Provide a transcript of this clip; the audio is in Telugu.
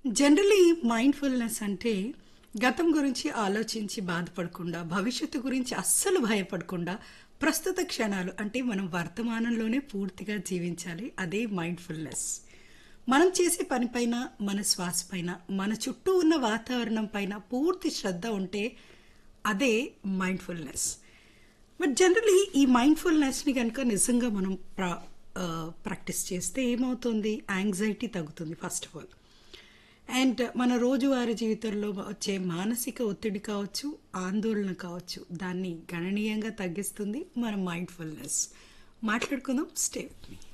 జనరలీ మైండ్ఫుల్నెస్ అంటే గతం గురించి ఆలోచించి బాధపడకుండా భవిష్యత్తు గురించి అస్సలు భయపడకుండా ప్రస్తుత క్షణాలు అంటే మనం వర్తమానంలోనే పూర్తిగా జీవించాలి అదే మైండ్ఫుల్నెస్ మనం చేసే పనిపైన మన శ్వాస పైన మన చుట్టూ ఉన్న వాతావరణం పైన పూర్తి శ్రద్ధ ఉంటే అదే మైండ్ఫుల్నెస్ బట్ జనరలీ ఈ మైండ్ఫుల్నెస్ని కనుక నిజంగా మనం ప్రా ప్రాక్టీస్ చేస్తే ఏమవుతుంది యాంగ్జైటీ తగ్గుతుంది ఫస్ట్ ఆఫ్ ఆల్ అండ్ మన రోజువారీ జీవితంలో వచ్చే మానసిక ఒత్తిడి కావచ్చు ఆందోళన కావచ్చు దాన్ని గణనీయంగా తగ్గిస్తుంది మన మైండ్ఫుల్నెస్ మాట్లాడుకుందాం స్టే విత్ మీ